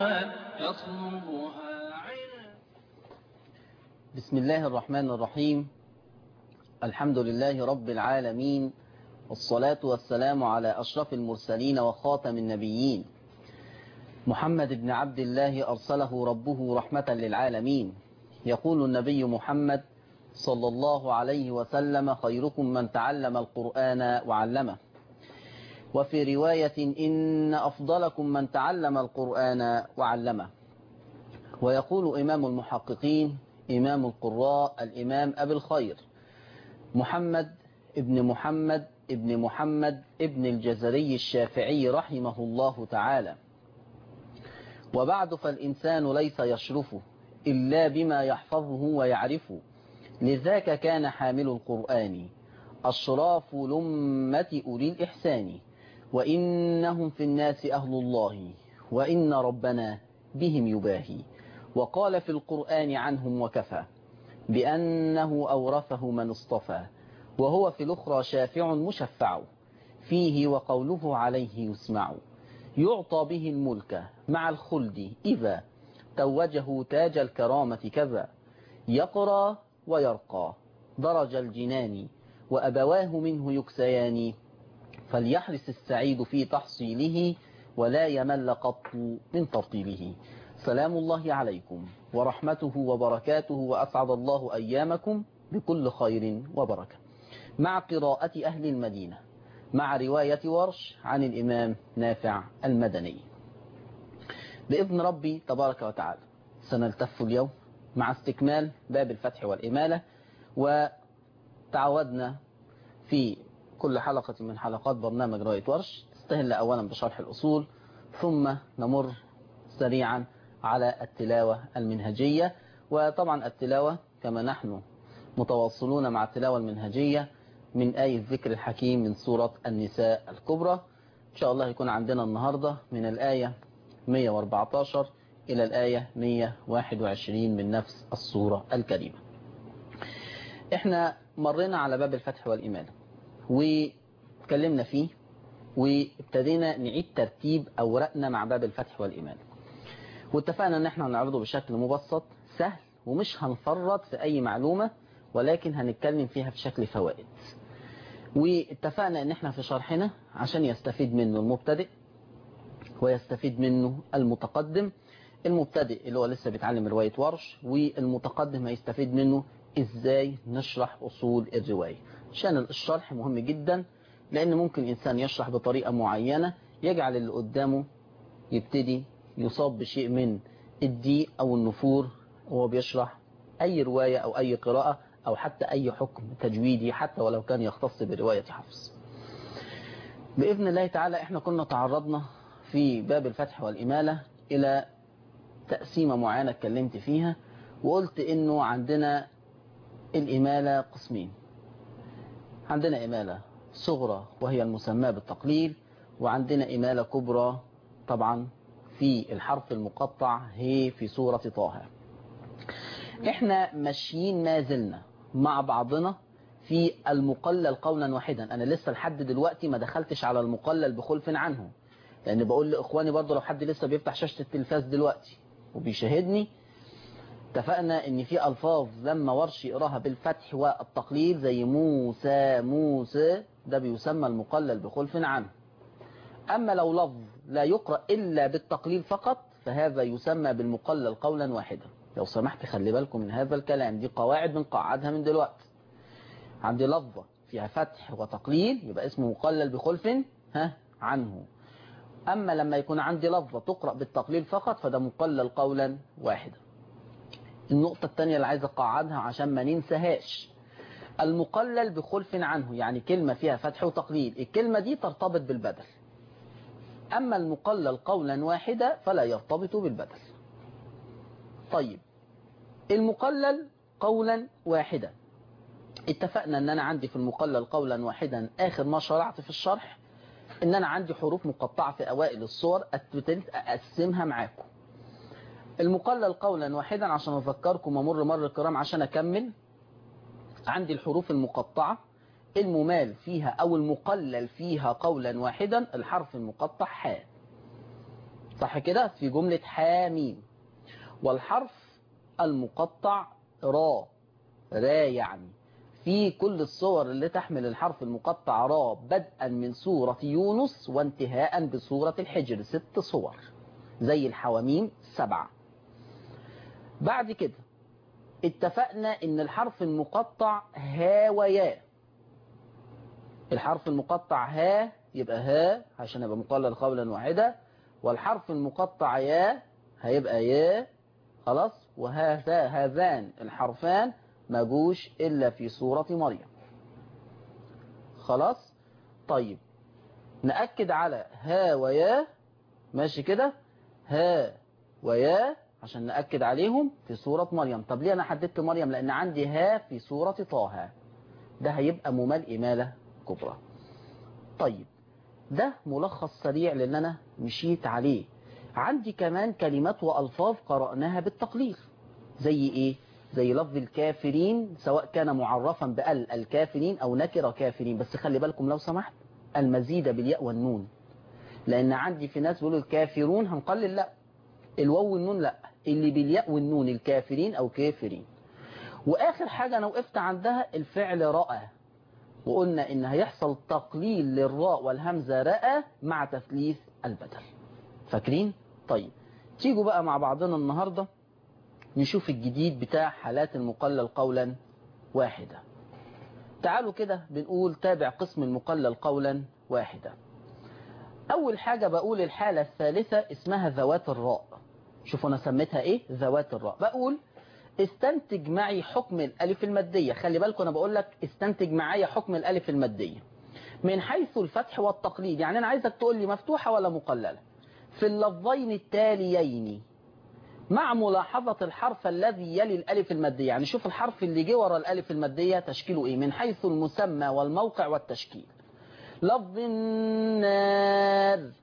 يطلبها علم بسم الله الرحمن الرحيم الحمد لله رب العالمين والصلاة والسلام على أشرف المرسلين وخاتم النبيين محمد بن عبد الله أرسله ربه رحمة للعالمين يقول النبي محمد صلى الله عليه وسلم خيركم من تعلم القرآن وعلمه وفي رواية إن أفضلكم من تعلم القرآن وعلمه ويقول إمام المحققين إمام القراء الإمام أبي الخير محمد ابن محمد ابن محمد ابن الجزري الشافعي رحمه الله تعالى وبعد فالإنسان ليس يشرفه إلا بما يحفظه ويعرفه لذاك كان حامل القرآن أشراف لمة أولي الإحسان وإنهم في الناس أهل الله وإن ربنا بهم يباهي وقال في القرآن عنهم وكفى بأنه أورثه من اصطفى وهو في الأخرى شافع مشفع فيه وقوله عليه يسمع يعطى به الملك مع الخلد إذا توجه تاج الكرامة كذا يقرى ويرقى درج الجنان وأبواه منه يكسيان فليحرص السعيد في تحصيله ولا يمل قط من ترطيله سلام الله عليكم ورحمته وبركاته وأسعد الله أيامكم بكل خير وبركة مع قراءة أهل المدينة مع رواية ورش عن الإمام نافع المدني بإذن ربي تبارك وتعالى سنلتف اليوم مع استكمال باب الفتح والإمالة وتعودنا في كل حلقة من حلقات برنامج رواية ورش تستهل أولا بشرح الأصول ثم نمر سريعا على التلاوة المنهجية وطبعا التلاوة كما نحن متواصلون مع التلاوة المنهجية من آية الذكر الحكيم من سورة النساء الكبرى إن شاء الله يكون عندنا النهاردة من الآية 114 إلى الآية 121 من نفس السورة الكريمة احنا مرينا على باب الفتح والإيمان وتكلمنا فيه وابتدينا نعيد ترتيب أوراقنا مع باب الفتح والإيمان واتفقنا ان احنا هنعرضه بشكل مبسط سهل ومش هنفرط في اي معلومة ولكن هنتكلم فيها في شكل فوائد واتفقنا ان احنا في شرحنا عشان يستفيد منه المبتدئ ويستفيد منه المتقدم المبتدئ اللي هو لسه بيتعلم رواية ورش والمتقدم هيستفيد منه ازاي نشرح اصول الرواية عشان الشرح مهم جدا لان ممكن انسان يشرح بطريقة معينة يجعل اللي قدامه يبتدي يصاب بشيء من الضيق أو النفور وهو بيشرح أي رواية أو أي قراءة أو حتى أي حكم تجويدي حتى ولو كان يختص برواية حفص بإذن الله تعالى إحنا كنا تعرضنا في باب الفتح والإمالة إلى تقسيمة معينة اتكلمت فيها وقلت إنه عندنا الإمالة قسمين عندنا إمالة صغرى وهي المسماة بالتقليل وعندنا إمالة كبرى طبعا في الحرف المقطع هي في سورة طه احنا ماشيين ما زلنا مع بعضنا في المقلل قولا واحدا انا لسه لحد دلوقتي ما دخلتش على المقلل بخلف عنه لان بقول لاخواني برضو لو حد لسه بيفتح شاشة التلفاز دلوقتي وبيشاهدني اتفقنا ان في الفاظ لما ورش يقراها بالفتح والتقليل زي موسى موسى ده بيسمى المقلل بخلف عنه اما لو لفظ لا يقرأ إلا بالتقليل فقط فهذا يسمى بالمقلل قولا واحدا لو سمحت خلي بالكم من هذا الكلام دي قواعد بنقعدها من دلوقتي عندي لفظة فيها فتح وتقليل يبقى اسمه مقلل بخلف ها عنه أما لما يكون عندي لفظة تقرأ بالتقليل فقط فده مقلل قولا واحدا النقطة الثانية اللي عايز أقعدها عشان ما ننساهاش المقلل بخلف عنه يعني كلمة فيها فتح وتقليل الكلمة دي ترتبط بالبدل أما المقلل قولا واحدا فلا يرتبط بالبدل طيب المقلل قولا واحدا اتفقنا ان انا عندي في المقلل قولا واحدا اخر ما شرعت في الشرح ان انا عندي حروف مقطعة في اوائل الصور ابتديت اقسمها معاكم المقلل قولا واحدا عشان اذكركم ومر مر الكرام عشان اكمل عندي الحروف المقطعة الممال فيها أو المقلل فيها قولا واحدا الحرف المقطع حاء صح كده في جملة حاميم والحرف المقطع را را يعني في كل الصور اللي تحمل الحرف المقطع را بدءا من سورة يونس وانتهاء بسورة الحجر ست صور زي الحواميم سبعة بعد كده اتفقنا ان الحرف المقطع ها ويا الحرف المقطع ها يبقى ها عشان يبقى مقلل قولا واحدا والحرف المقطع يا هيبقى يا خلاص وهذا هذان الحرفان ما جوش إلا في سورة مريم خلاص طيب نأكد على ها ويا ماشي كده ها ويا عشان نأكد عليهم في سورة مريم طب ليه أنا حددت مريم لأن عندي ها في سورة طه ده هيبقى ممال إمالة كبرى طيب ده ملخص سريع لأن أنا مشيت عليه عندي كمان كلمات وألفاظ قرأناها بالتقليل زي إيه زي لفظ الكافرين سواء كان معرفا بال الكافرين أو نكر كافرين بس خلي بالكم لو سمحت المزيد بالياء والنون لأن عندي في ناس بيقولوا الكافرون هنقلل لا الواو والنون لا اللي بالياء والنون الكافرين أو كافرين وآخر حاجة أنا وقفت عندها الفعل رأى وقلنا إن هيحصل تقليل للراء والهمزة رأى مع تثليث البدل فاكرين؟ طيب تيجوا بقى مع بعضنا النهاردة نشوف الجديد بتاع حالات المقلل قولا واحدة تعالوا كده بنقول تابع قسم المقلل قولا واحدة أول حاجة بقول الحالة الثالثة اسمها ذوات الراء شوفوا أنا سميتها إيه ذوات الراء بقول استنتج معي حكم الألف المادية خلي بالكم أنا بقول لك استنتج معايا حكم الألف المادية من حيث الفتح والتقليد يعني أنا عايزك تقول لي مفتوحة ولا مقللة في اللفظين التاليين مع ملاحظة الحرف الذي يلي الألف المادية يعني شوف الحرف اللي جه ورا الألف المادية تشكيله إيه من حيث المسمى والموقع والتشكيل لفظ النار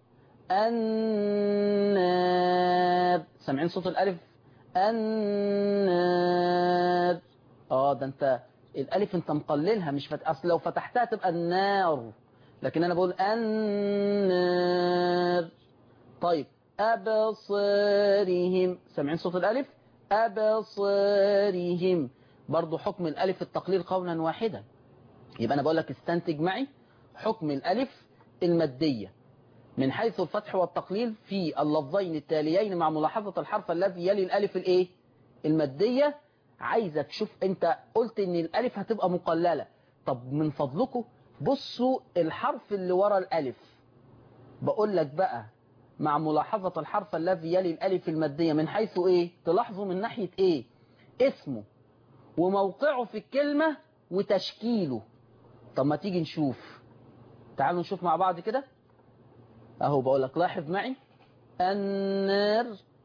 النار سامعين صوت الألف النار اه ده انت الألف انت مقللها مش فت... أصل لو فتحتها تبقى النار لكن أنا بقول النار طيب أبصارهم سامعين صوت الألف أبصارهم برضو حكم الألف التقليل قولا واحدا يبقى أنا بقول لك استنتج معي حكم الألف المادية من حيث الفتح والتقليل في اللفظين التاليين مع ملاحظة الحرف الذي يلي الألف الإيه المادية عايزك شوف أنت قلت إن الألف هتبقى مقللة طب من فضلكم بصوا الحرف اللي ورا الألف بقول لك بقى مع ملاحظة الحرف الذي يلي الألف المادية من حيث إيه تلاحظوا من ناحية إيه اسمه وموقعه في الكلمة وتشكيله طب ما تيجي نشوف تعالوا نشوف مع بعض كده أهو بقول لك لاحظ معي النار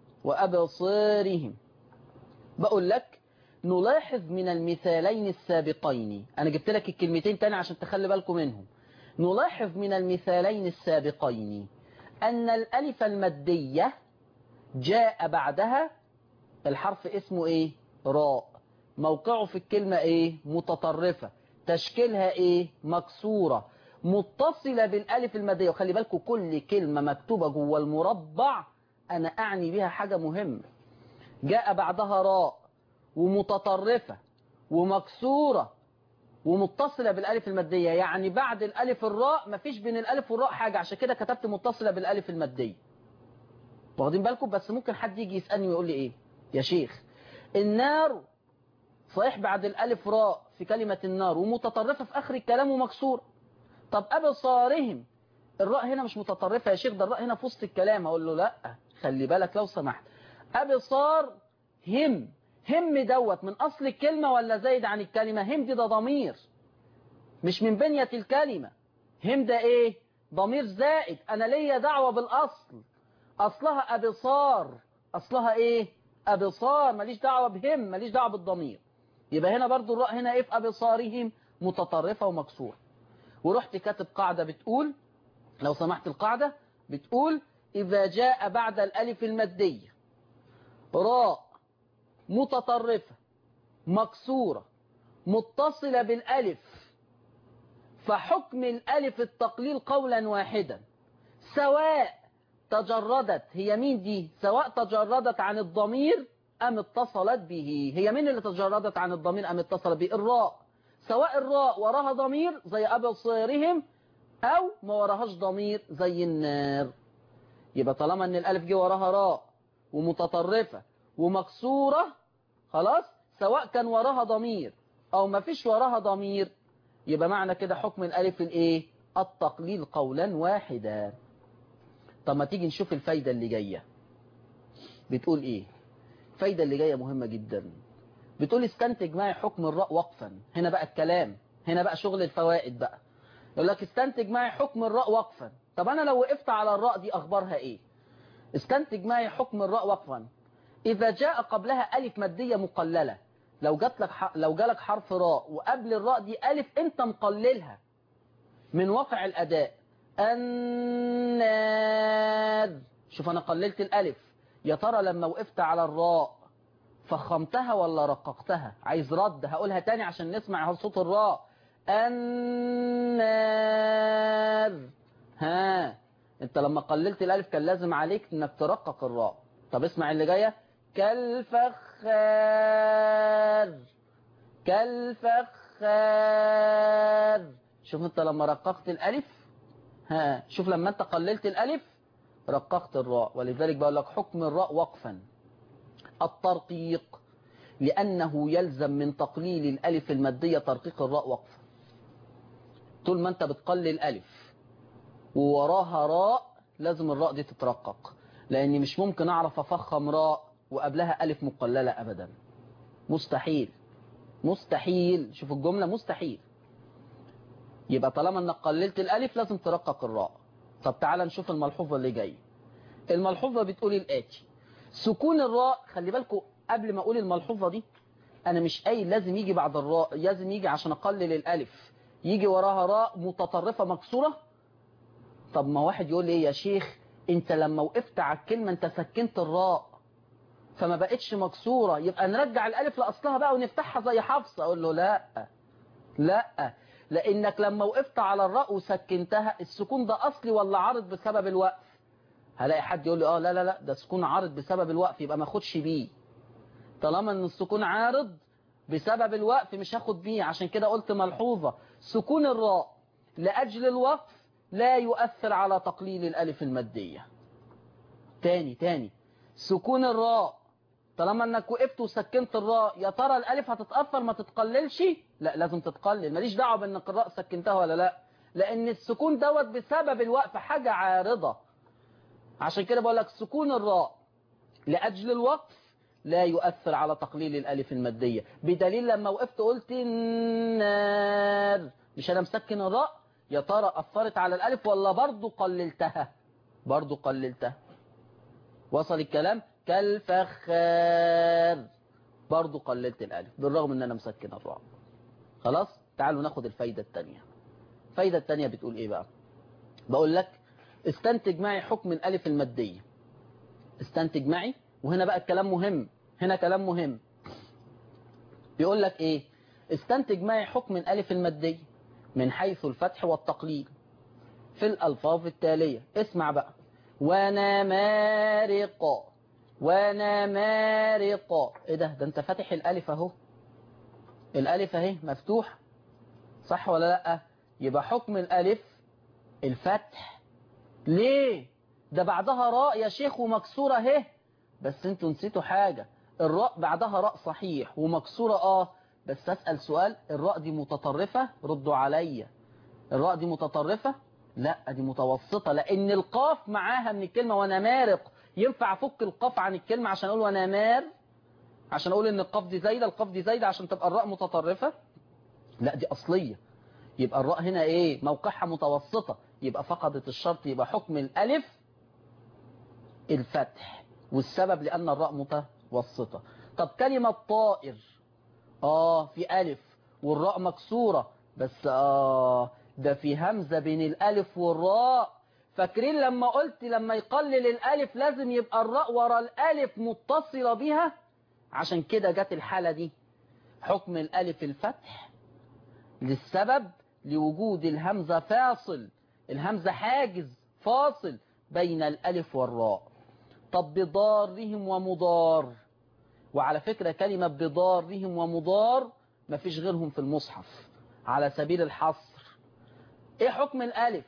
وأبصارهم بقول لك نلاحظ من المثالين السابقين أنا جبت لك الكلمتين تاني عشان تخلي بالكم منهم نلاحظ من المثالين السابقين أن الألف المادية جاء بعدها الحرف اسمه إيه راء موقعه في الكلمة إيه متطرفة تشكيلها إيه مكسورة متصلة بالألف المادية وخلي بالكم كل كلمة مكتوبة جوه المربع أنا أعني بها حاجة مهمة جاء بعدها راء ومتطرفة ومكسورة ومتصلة بالألف المادية يعني بعد الألف الراء مفيش بين الألف والراء حاجة عشان كده كتبت متصلة بالألف المادية واخدين بالكم بس ممكن حد يجي يسألني ويقول لي إيه يا شيخ النار صحيح بعد الألف راء في كلمة النار ومتطرفة في آخر الكلام ومكسورة طب أبصارهم الراء هنا مش متطرفة يا شيخ ده الراء هنا في وسط الكلام أقول له لا خلي بالك لو سمحت أبصار هم هم دوت من أصل الكلمة ولا زايد عن الكلمة هم دي ده ضمير مش من بنية الكلمة هم ده ايه ضمير زائد أنا ليا دعوة بالأصل أصلها أبصار أصلها ايه أبصار ماليش دعوة بهم ماليش دعوة بالضمير يبقى هنا برضو الراء هنا ايه في أبصارهم متطرفة ومكسورة ورحت كاتب قاعدة بتقول لو سمحت القاعدة بتقول إذا جاء بعد الألف المادية راء متطرفة مكسورة متصلة بالألف فحكم الألف التقليل قولا واحدا سواء تجردت هي مين دي سواء تجردت عن الضمير أم اتصلت به هي مين اللي تجردت عن الضمير أم اتصلت به الراء سواء الراء وراها ضمير زي أبصارهم أو ما وراهاش ضمير زي النار يبقى طالما ان الألف جه وراها راء ومتطرفة ومكسورة خلاص سواء كان وراها ضمير أو ما فيش وراها ضمير يبقى معنى كده حكم الألف الإيه التقليل قولا واحدا طب ما تيجي نشوف الفايدة اللي جاية بتقول إيه الفايدة اللي جاية مهمة جدا بتقول استنتج معي حكم الراء وقفا هنا بقى الكلام هنا بقى شغل الفوائد بقى يقول لك استنتج معي حكم الراء وقفا طب أنا لو وقفت على الراء دي أخبارها إيه استنتج معي حكم الراء وقفا إذا جاء قبلها ألف مادية مقللة لو جات لك ح... لو جالك حرف راء وقبل الراء دي ألف أنت مقللها من واقع الأداء النار شوف أنا قللت الألف يا ترى لما وقفت على الراء فخمتها ولا رققتها عايز رد هقولها تاني عشان نسمع صوت الراء النار ها انت لما قللت الالف كان لازم عليك انك ترقق الراء طب اسمع اللي جايه كالفخار كالفخار شوف انت لما رققت الالف ها شوف لما انت قللت الالف رققت الراء ولذلك بقول لك حكم الراء وقفا الترقيق لأنه يلزم من تقليل الألف المادية ترقيق الراء وقفا طول ما أنت بتقلل ألف ووراها راء لازم الراء دي تترقق لأني مش ممكن أعرف أفخم راء وقبلها ألف مقللة أبدا مستحيل مستحيل شوف الجملة مستحيل يبقى طالما أنك قللت الألف لازم ترقق الراء طب تعال نشوف الملحوظة اللي جاي الملحوظة بتقول الآتي سكون الراء خلي بالكم قبل ما اقول الملحوظة دي انا مش قايل لازم يجي بعد الراء لازم يجي عشان اقلل الالف يجي وراها راء متطرفة مكسورة طب ما واحد يقول لي يا شيخ انت لما وقفت على الكلمة انت سكنت الراء فما بقتش مكسورة يبقى نرجع الالف لاصلها بقى ونفتحها زي حفصة اقول له لا لا لانك لما وقفت على الراء وسكنتها السكون ده اصلي ولا عارض بسبب الوقف هلاقي حد يقول لي اه لا لا لا ده سكون عارض بسبب الوقف يبقى ما اخدش بيه طالما ان السكون عارض بسبب الوقف مش هاخد بيه عشان كده قلت ملحوظة سكون الراء لأجل الوقف لا يؤثر على تقليل الألف المادية تاني تاني سكون الراء طالما انك وقفت وسكنت الراء يا ترى الألف هتتأثر ما تتقللش لا لازم تتقلل ماليش دعوه بانك الراء سكنتها ولا لا لأن السكون دوت بسبب الوقف حاجة عارضة عشان كده بقول لك سكون الراء لأجل الوقف لا يؤثر على تقليل الألف المادية بدليل لما وقفت قلت النار مش أنا مسكن الراء يا ترى أثرت على الألف ولا برضو قللتها برضو قللتها وصل الكلام كالفخار برضو قللت الألف بالرغم أن أنا مسكن الراء خلاص تعالوا ناخد الفايدة التانية الفايدة التانية بتقول إيه بقى بقول لك استنتج معي حكم الألف المادية استنتج معي وهنا بقى الكلام مهم هنا كلام مهم بيقول لك ايه استنتج معي حكم الالف المادية من حيث الفتح والتقليل في الالفاظ التالية اسمع بقى ونمارق ونمارق ايه ده ده انت فاتح الالف اهو الالف اهي مفتوح صح ولا لا يبقى حكم الالف الفتح ليه ده بعدها راء يا شيخ ومكسورة اهي بس انتوا نسيتوا حاجة الراء بعدها راء صحيح ومكسورة اه بس اسأل سؤال الراء دي متطرفة ردوا عليا الراء دي متطرفة لا دي متوسطة لان القاف معاها من الكلمة ونمارق ينفع افك القاف عن الكلمة عشان اقول ونمار عشان اقول ان القاف دي زايدة القاف دي زايدة عشان تبقى الراء متطرفة لا دي اصلية يبقى الراء هنا ايه موقعها متوسطة يبقى فقدت الشرط يبقى حكم الالف الفتح والسبب لأن الراء متوسطة طب كلمة طائر آه في ألف والراء مكسورة بس آه ده في همزة بين الألف والراء فاكرين لما قلت لما يقلل الألف لازم يبقى الراء ورا الألف متصلة بها عشان كده جت الحالة دي حكم الألف الفتح للسبب لوجود الهمزة فاصل الهمزة حاجز فاصل بين الألف والراء طب بضارهم ومضار وعلى فكرة كلمة بضارهم ومضار مفيش غيرهم في المصحف على سبيل الحصر ايه حكم الألف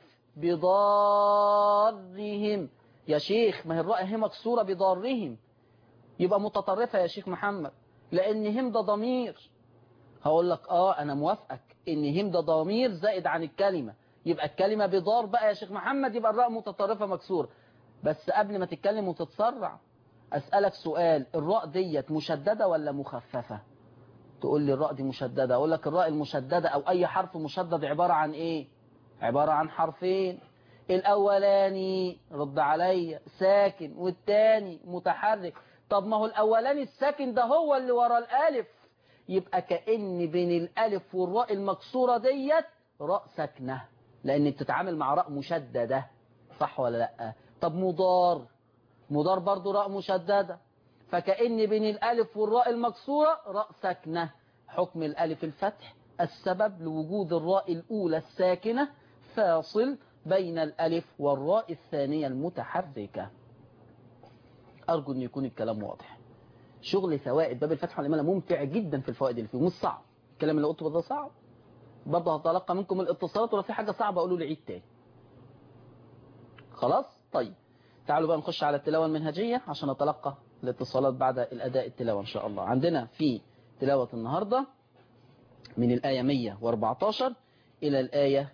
بضارهم يا شيخ ما هي الراء هي مكسورة بضارهم يبقى متطرفة يا شيخ محمد لأن هم ده ضمير هقول لك اه انا موافقك ان هم ده ضمير زائد عن الكلمة يبقى الكلمة بضار بقى يا شيخ محمد يبقى الراء متطرفة مكسورة بس قبل ما تتكلم وتتسرع اسألك سؤال الراء ديت مشددة ولا مخففة تقول لي الراء دي مشددة اقول لك الراء المشددة او اي حرف مشدد عبارة عن ايه عبارة عن حرفين الاولاني رد عليا ساكن والتاني متحرك طب ما هو الاولاني الساكن ده هو اللي ورا الالف يبقى كأن بين الالف والراء المكسورة ديت راء ساكنة لان بتتعامل مع راء مشددة صح ولا لا طب مضار مضار برضو راء مشددة فكأن بين الالف والراء المكسورة راء ساكنة حكم الالف الفتح السبب لوجود الراء الاولى الساكنة فاصل بين الالف والراء الثانية المتحركة أرجو أن يكون الكلام واضح شغل فوائد باب الفتح والإمالة ممتع جدا في الفوائد اللي فيه مش صعب الكلام اللي قلته ده صعب برضه هتلقى منكم الاتصالات ولو في حاجة صعبة أقولوا لي عيد تاني خلاص طيب تعالوا بقى نخش على التلاوة المنهجية عشان نتلقى الاتصالات بعد الأداء التلاوة إن شاء الله عندنا في تلاوة النهاردة من الآية 114 إلى الآية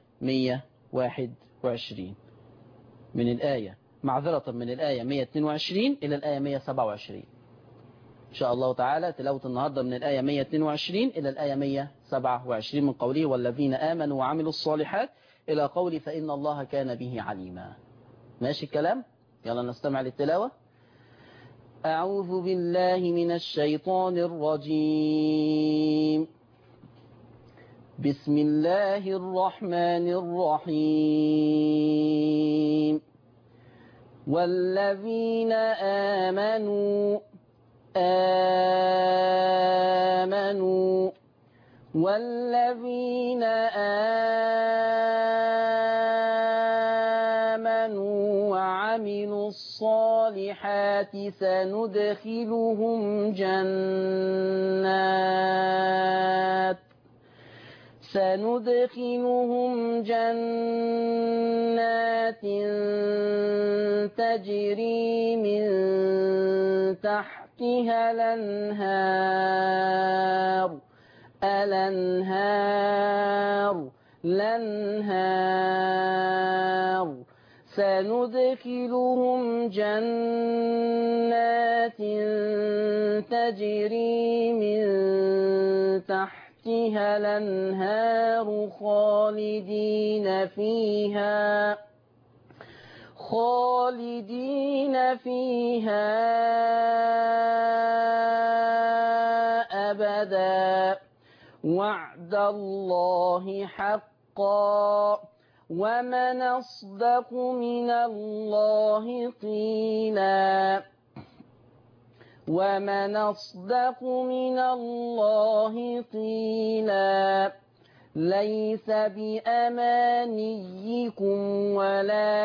121 من الآية معذرة من الآية 122 إلى الآية 127 إن شاء الله تعالى تلاوة النهاردة من الآية 122 إلى الآية 127 من قوله والذين آمنوا وعملوا الصالحات إلى قول فإن الله كان به عليما ماشي الكلام يلا نستمع للتلاوة أعوذ بالله من الشيطان الرجيم بسم الله الرحمن الرحيم والذين آمنوا آمنوا والذين آمنوا وعملوا الصالحات سندخلهم جنات سندخلهم جنات تجري من تحتها الانهار الانهار الانهار سندخلهم جنات تجري من تحتها تحتها الانهار خالدين فيها خالدين فيها أبدا وعد الله حقا ومن أصدق من الله قيلا ومن أصدق من الله قيلا ليس بأمانيكم ولا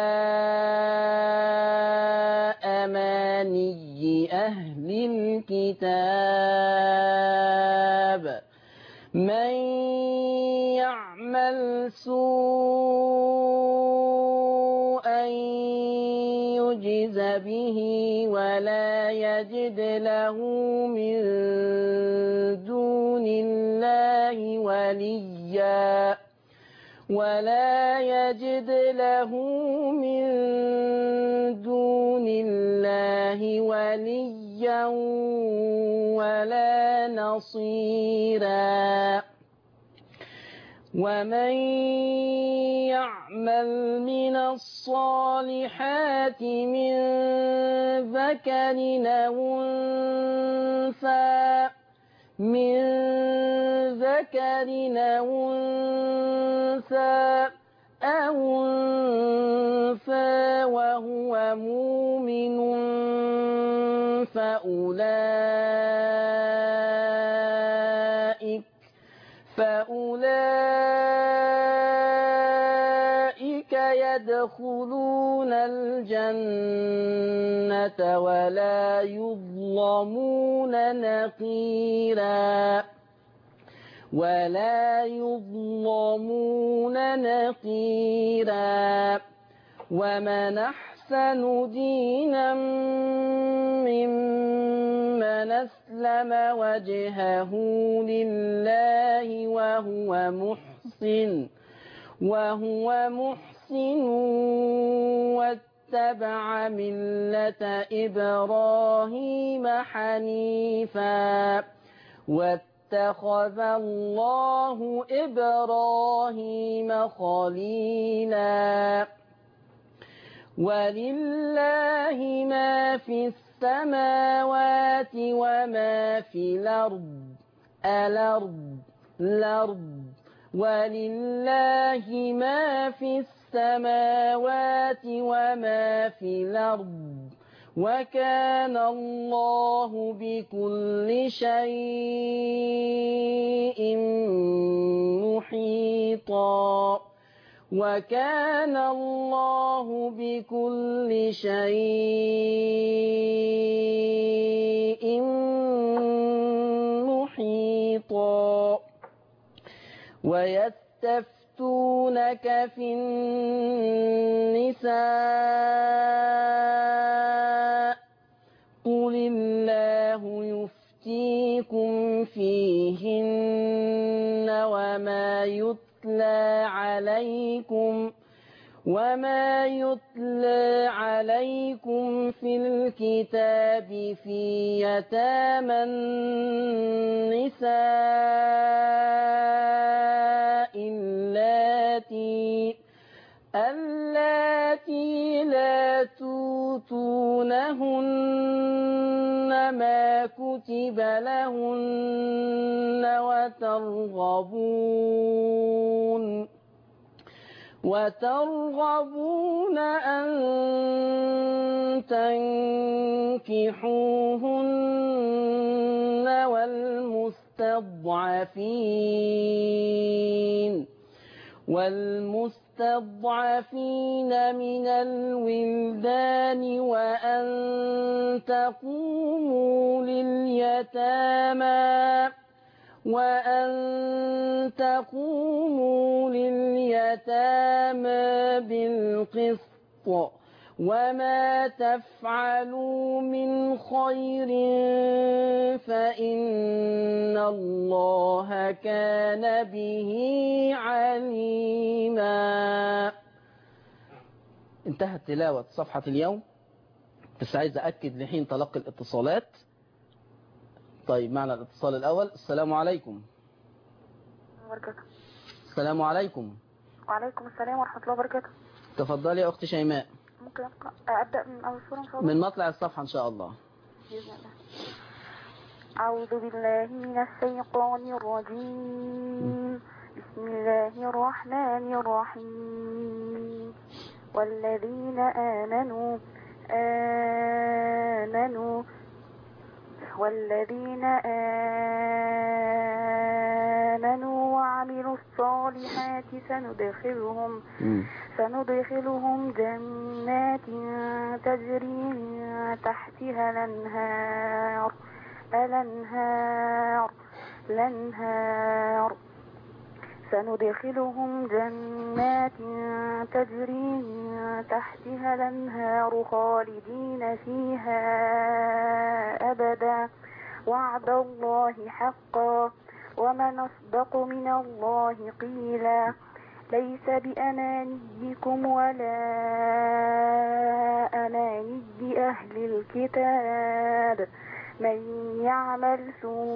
أماني أهل الكتاب من يعمل سوءا يجز به ولا يجد له من دون الله وليا ولا يجد له من دون الله وليا ولا نصيرا ومن يعمل من الصالحات من ذكر أو أنثى من ذكر أو أنثى أو أنثى وهو مؤمن فأولئك فأولئك يدخلون الجنة ولا يظلمون نقيرا ولا يظلمون نقيرا ومن أحسن دينا ممن أسلم وجهه لله وهو محسن وهو محسن واتبع ملة إبراهيم حنيفا واتخذ الله إبراهيم خليلا ولله ما في السماوات وما في الأرض الأرض الأرض ولله ما في السماوات وما في الأرض وكان الله بكل شيء محيطا وكان الله بكل شيء محيطا ويستفتونك في النساء قل الله يفتيكم فيهن وما يتلى عليكم وما يتلى عليكم في الكتاب في يتامى النساء اللاتي اللاتي لا توتونهن ما كتب لهن وترغبون وترغبون أن تنكحوهن والمستضعفين والمستضعفين من الولدان وأن تقوموا لليتامى وأن تقوموا لليتامى بالقسط وما تفعلوا من خير فإن الله كان به عليما انتهت تلاوة صفحة اليوم بس عايز أكد لحين تلقي الاتصالات طيب معنا الاتصال الأول السلام عليكم وبركاته السلام عليكم وعليكم السلام ورحمة الله وبركاته تفضلي يا أخت شيماء ممكن أبقى أبدأ من أول سورة إن شاء الله من مطلع الصفحة إن شاء الله بإذن الله أعوذ بالله من الشيطان الرجيم بسم الله الرحمن الرحيم والذين آمنوا آمنوا والذين آمنوا وعملوا الصالحات سندخلهم سندخلهم جنات تجري من تحتها الأنهار الأنهار الأنهار سندخلهم جنات تجري من تحتها الأنهار خالدين فيها أبدا وعد الله حقا ومن أصدق من الله قيلا ليس بأمانيكم ولا أماني أهل الكتاب من يعمل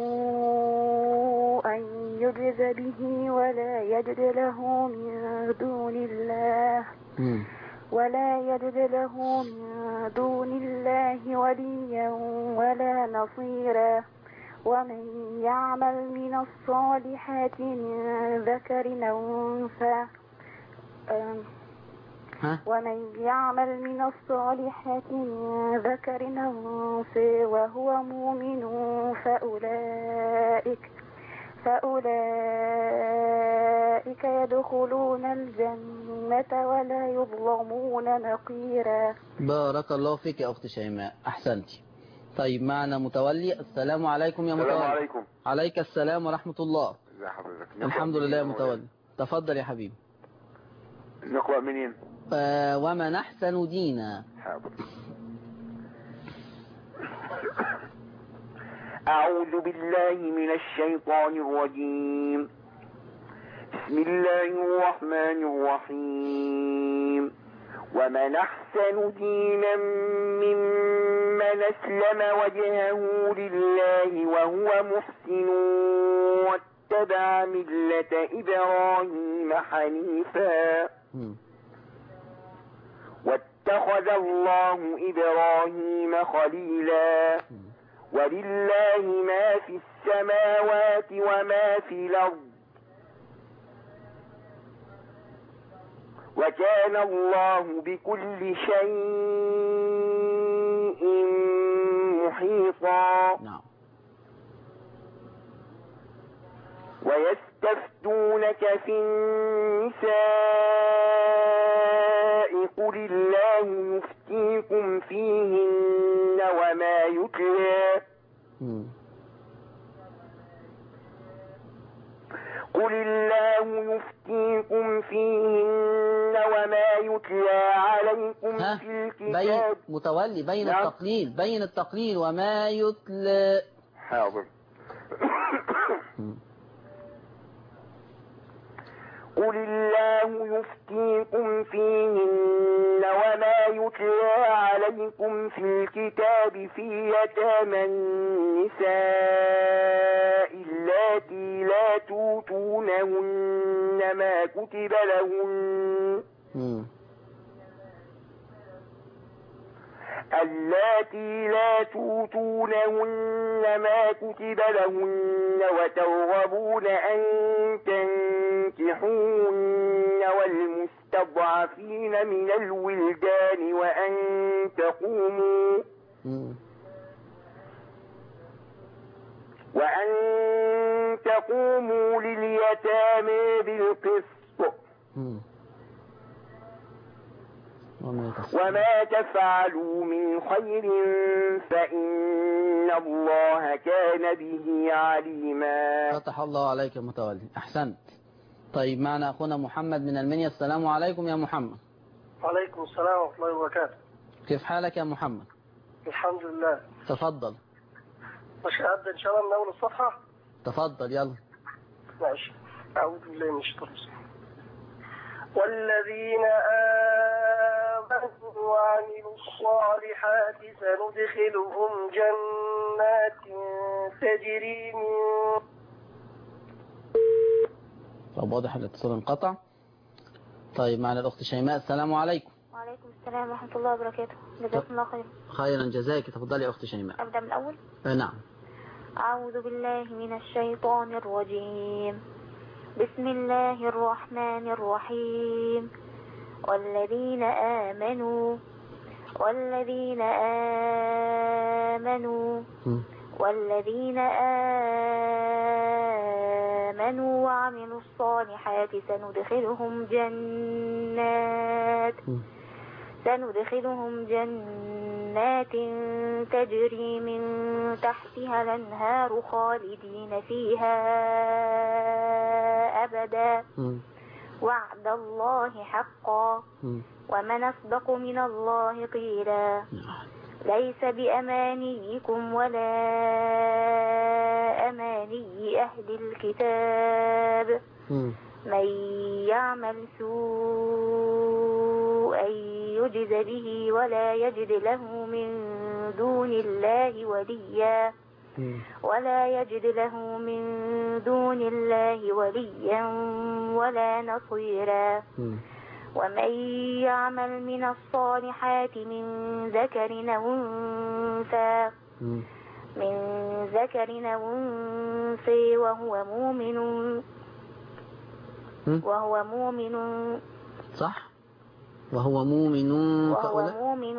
سوءا يجز به ولا يجد له من دون الله مم. ولا يجد له من دون الله وليا ولا نصيرا ومن يعمل من الصالحات من ذكر أو أنثى آم، ها ومن يعمل من الصالحات من ذكر أو أنثى وهو مؤمن فأولئك فأولئك يدخلون الجنة ولا يظلمون نقيرا بارك الله فيك يا أخت شيماء أحسنتي طيب معنا متولي السلام عليكم يا السلام متولي عليكم عليك السلام ورحمة الله ازي حضرتك الحمد لله يا متولي تفضل يا حبيبي نقرأ منين آه، ومن أحسن دينا حاضر أعوذ بالله من الشيطان الرجيم بسم الله الرحمن الرحيم ومن أحسن دينا ممن أسلم وجهه لله وهو محسن واتبع ملة إبراهيم حنيفا مم. واتخذ الله إبراهيم خليلا مم. ولله ما في السماوات وما في الأرض وكان الله بكل شيء محيطا نعم ويستفتونك في النساء قل الله يفتيكم فيهن وما يتلى مم. قل الله يفتيكم فيهن وما يتلى عليكم ها في بين الكتاب متولي بين نعم. التقليل بين التقليل وما يتلى حاضر مم. قل الله يفتيكم فيهن وما يتلى عليكم في الكتاب في يتامى النساء اللاتي لا توتونهن ما كتب لهن مم. اللاتي لا توتونهن ما كتب لهن وترغبون أن تنكحوهن والمستضعفين من الولدان وأن تقوموا مم. وأن تقوموا لليتامى بالقسط مم. وما يتصل وما تفعلوا من خير فإن الله كان به عليما فتح الله عليك يا متولي أحسنت طيب معنا أخونا محمد من المنيا السلام عليكم يا محمد وعليكم السلام ورحمة الله وبركاته كيف حالك يا محمد الحمد لله تفضل مش أبدأ إن شاء الله من أول الصفحة تفضل يلا ماشي أعوذ بالله من الشيطان الرجيم والذين آمنوا وعملوا الصالحات سندخلهم جنات تجري من طب واضح الاتصال انقطع طيب معنا الأخت شيماء السلام عليكم وعليكم السلام ورحمة الله وبركاته جزاكم الله خير خيرا جزاك تفضلي يا أخت شيماء أبدأ من الأول آه، نعم أعوذ بالله من الشيطان الرجيم بسم الله الرحمن الرحيم والذين آمنوا والذين آمنوا مم. والذين آمنوا وعملوا الصالحات سندخلهم جنات مم. سندخلهم جنات تجري من تحتها الأنهار خالدين فيها أبدا مم. وعد الله حقا مم. ومن أصدق من الله قيلا نعم. ليس بأمانيكم ولا أماني أهل الكتاب مم. من يعمل سوءا يجز به ولا يجد له من دون الله وليا مم. ولا يجد له من دون الله وليا ولا نصيرا مم. ومن يعمل من الصالحات من ذكر أو أنثى مم. من ذكر أو أنثى وهو مؤمن مم. وهو مؤمن صح وهو مؤمن وهو فأولئك مؤمن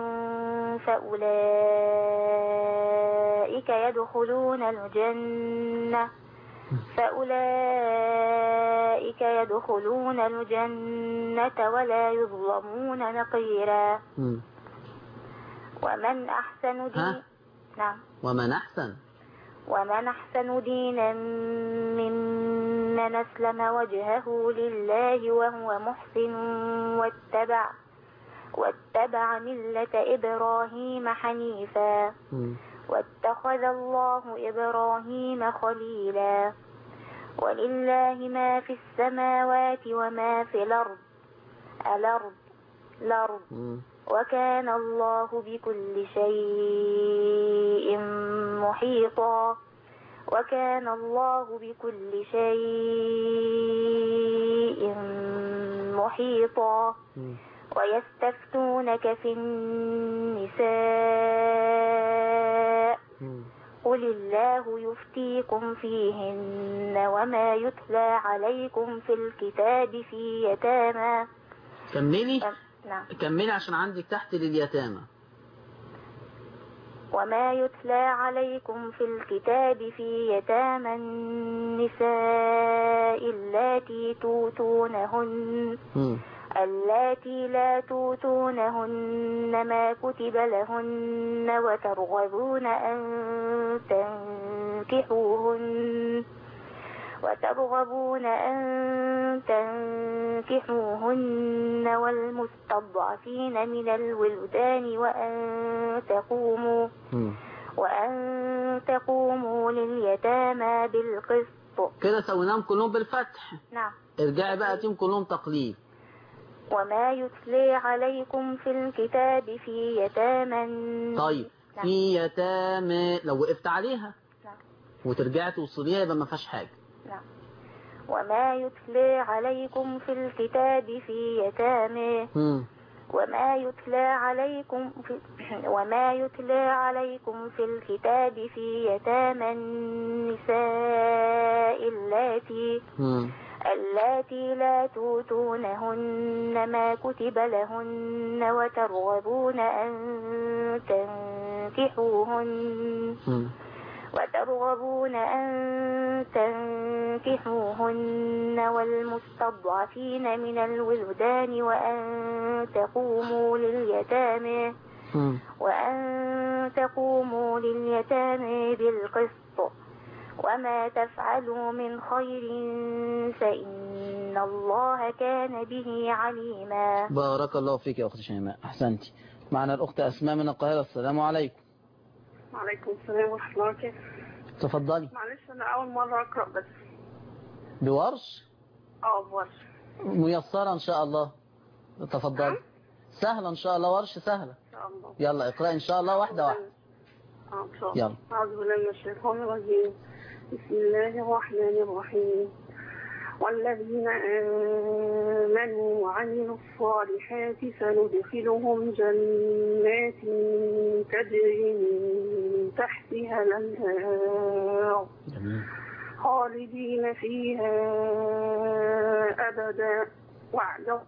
فأولئك يدخلون الجنة فأولئك يدخلون الجنة ولا يظلمون نقيرا مم. ومن أحسن ها؟ دين نعم ومن أحسن ومن أحسن دينا ممن أسلم وجهه لله وهو محسن واتبع واتبع ملة إبراهيم حنيفا مم. واتخذ الله إبراهيم خليلا ولله ما في السماوات وما في الأرض الأرض الأرض مم. وكان الله بكل شيء محيطا وكان الله بكل شيء محيطا مم. ويستفتونك في النساء مم. قل الله يفتيكم فيهن وما يتلى عليكم في الكتاب في يتامى كملي نعم كملي عشان عندك تحت لليتامى وما يتلى عليكم في الكتاب في يتامى النساء اللاتي توتونهن مم. اللاتي لا توتونهن ما كتب لهن وترغبون أن تنكحوهن وترغبون أن تنكحوهن والمستضعفين من الولدان وأن تقوموا مم. وأن تقوموا لليتامى بالقسط كده سويناهم كلهم بالفتح نعم ارجعي بقى تيم كلهم تقليد وما يتلي عليكم في الكتاب في يتامى الن- طيب نعم. في يتامى لو وقفت عليها نعم. وترجعي توصليها يبقى ما فيهاش حاجة نعم وما يتلي عليكم في الكتاب في يتامى مم. وما يتلى عليكم في وما يتلى عليكم في الكتاب في يتامى النساء اللاتي مم. اللاتي لا توتونهن ما كتب لهن وترغبون أن تنكحوهن مم. وترغبون أن تنكحوهن والمستضعفين من الولدان وأن تقوموا لليتامى مم. وأن تقوموا لليتامى بالقسط وما تفعلوا من خير فإن الله كان به عليما بارك الله فيك يا أخت شيماء أحسنتي معنا الأخت أسماء من القاهرة السلام عليكم وعليكم السلام ورحمة الله وبركاته تفضلي معلش أنا أول مرة أقرأ بس بورش أه بورش ميسرة إن شاء الله تفضلي سهلة إن شاء الله ورش سهلة إن شاء الله يلا اقرأي إن شاء الله واحدة واحدة أه إن شاء الله يلا أعوذ بالله من الشيطان الرجيم بسم الله الرحمن الرحيم والذين آمنوا وعملوا الصالحات سندخلهم جنات تجري من تحتها الأنهار جميل خالدين فيها أبدا وعد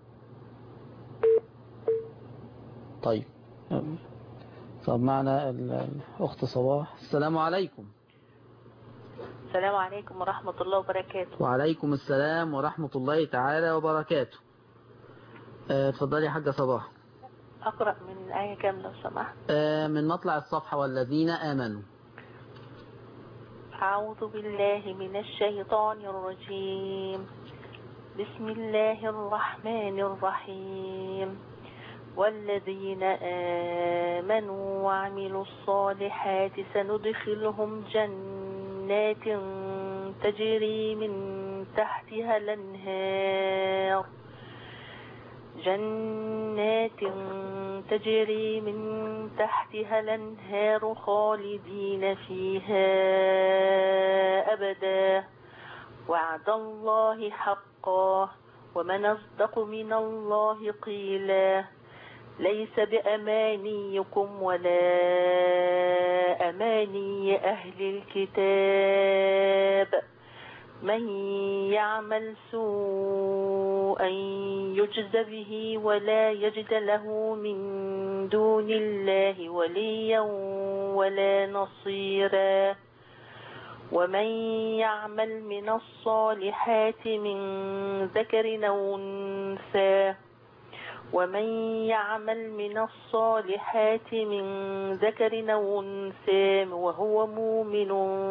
طيب طب معنا ال- الأخت صباح السلام عليكم السلام عليكم ورحمة الله وبركاته وعليكم السلام ورحمة الله تعالى وبركاته آه، اتفضلي يا حاجة صباح أقرأ من آية كام لو سمحت آه، من مطلع الصفحة والذين آمنوا أعوذ بالله من الشيطان الرجيم بسم الله الرحمن الرحيم والذين آمنوا وعملوا الصالحات سندخلهم جنات تجري من تحتها الأنهار جنات تجري من تحتها الأنهار خالدين فيها أبدا وعد الله حقا ومن أصدق من الله قيلا ليس بأمانيكم ولا أماني أهل الكتاب من يعمل سوءا يجز به ولا يجد له من دون الله وليا ولا نصيرا ومن يعمل من الصالحات من ذكر أو أنثى ومن يعمل من الصالحات من ذكر أو أنثى وهو مؤمن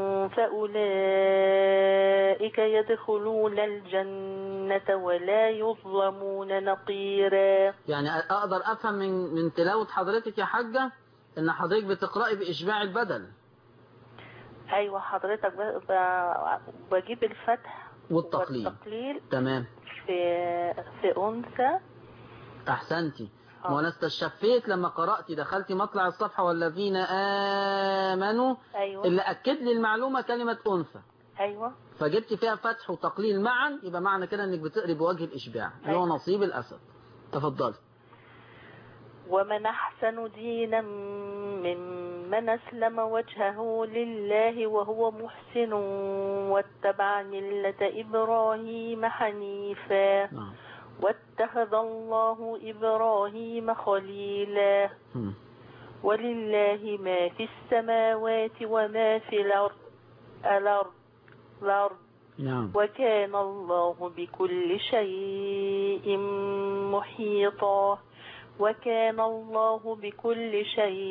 فأولئك يدخلون الجنة ولا يظلمون نقيرا يعني اقدر افهم من من تلاوة حضرتك يا حاجة ان حضرتك بتقرأي باشباع البدل أيوة حضرتك ب- ب- بجيب الفتح والتقليل والتقليل تمام في في أنثى احسنتي آه. وانا استشفيت لما قرأتي دخلتي مطلع الصفحة والذين آمنوا أيوة اللي أكد لي المعلومة كلمة أنثى أيوة فجبت فيها فتح وتقليل معا يبقى معنى كده انك بتقري بوجه الاشباع اللي هو أيوة. نصيب الاسد تفضلي ومن أحسن دينا ممن أسلم وجهه لله وهو محسن واتبع ملة إبراهيم حنيفا نعم واتخذ الله إبراهيم خليلا مم. ولله ما في السماوات وما في الأرض الأرض الأرض نعم وكان الله بكل شيء محيطا وكان الله بكل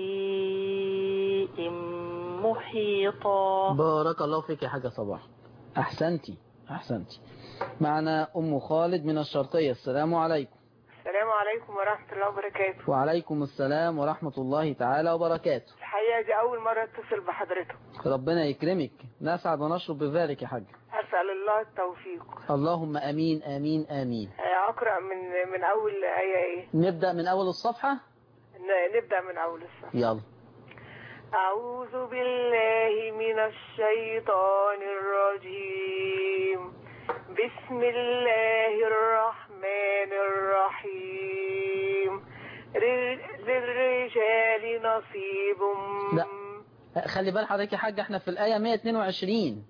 شيء محيطا بارك الله فيك يا حاجة صباح احسنتي احسنتي معنا ام خالد من الشرقية السلام عليكم السلام عليكم ورحمة الله وبركاته وعليكم السلام ورحمة الله تعالى وبركاته الحقيقة دي أول مرة أتصل بحضرتك ربنا يكرمك نسعد ونشرب بذلك يا حاج أسأل الله التوفيق اللهم امين امين امين أقرأ من من أول آية إيه نبدأ من اول الصفحة ن- نبدأ من أول الصف يلا أعوذ بالله من الشيطان الرجيم بسم الله الرحمن الرحيم ر- للرجال نصيب لا. خلي بال حضرتك يا حاج احنا في الآية 122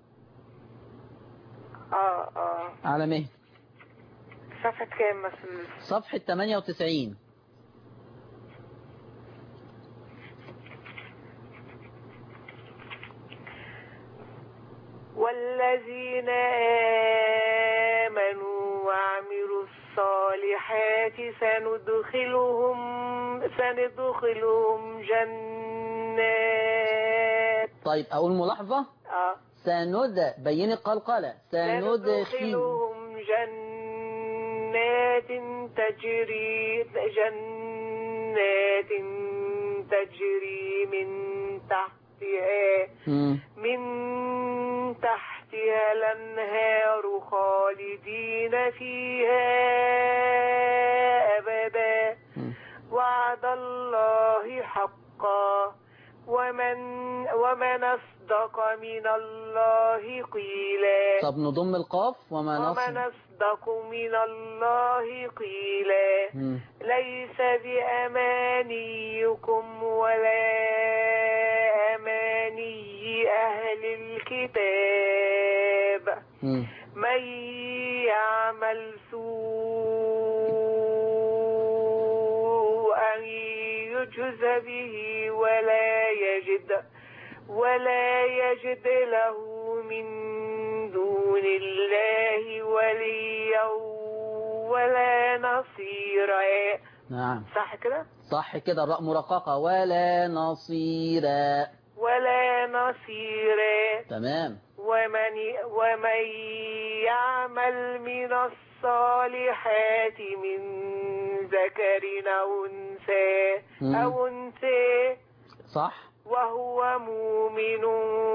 اه اه على مهل صفحة كام مثلا صفحة 98 والذين آمنوا وعملوا الصالحات سندخلهم سندخلهم جنات طيب أقول ملاحظة آه سند بين القلقلة سندخل سندخلهم جنات تجري جنات تجري من تحتها مم. من تحتها الأنهار خالدين فيها أبدا مم. وعد الله حقا ومن ومن أصدق من الله قيلا طب نضم القاف وما ومن نصب أصدق من الله قيلا مم. ليس بأمانيكم ولا أماني أهل الكتاب مم. من يعمل سوءا يجز به ولا يجد ولا يجد له من دون الله وليا ولا نصيرا نعم صح كده صح كده الراء مرققة ولا نصيرا ولا نصيرا تمام ومن ومن يعمل من الصالحات من ذكر أو أنثى مم. أو أنثى صح وهو مؤمن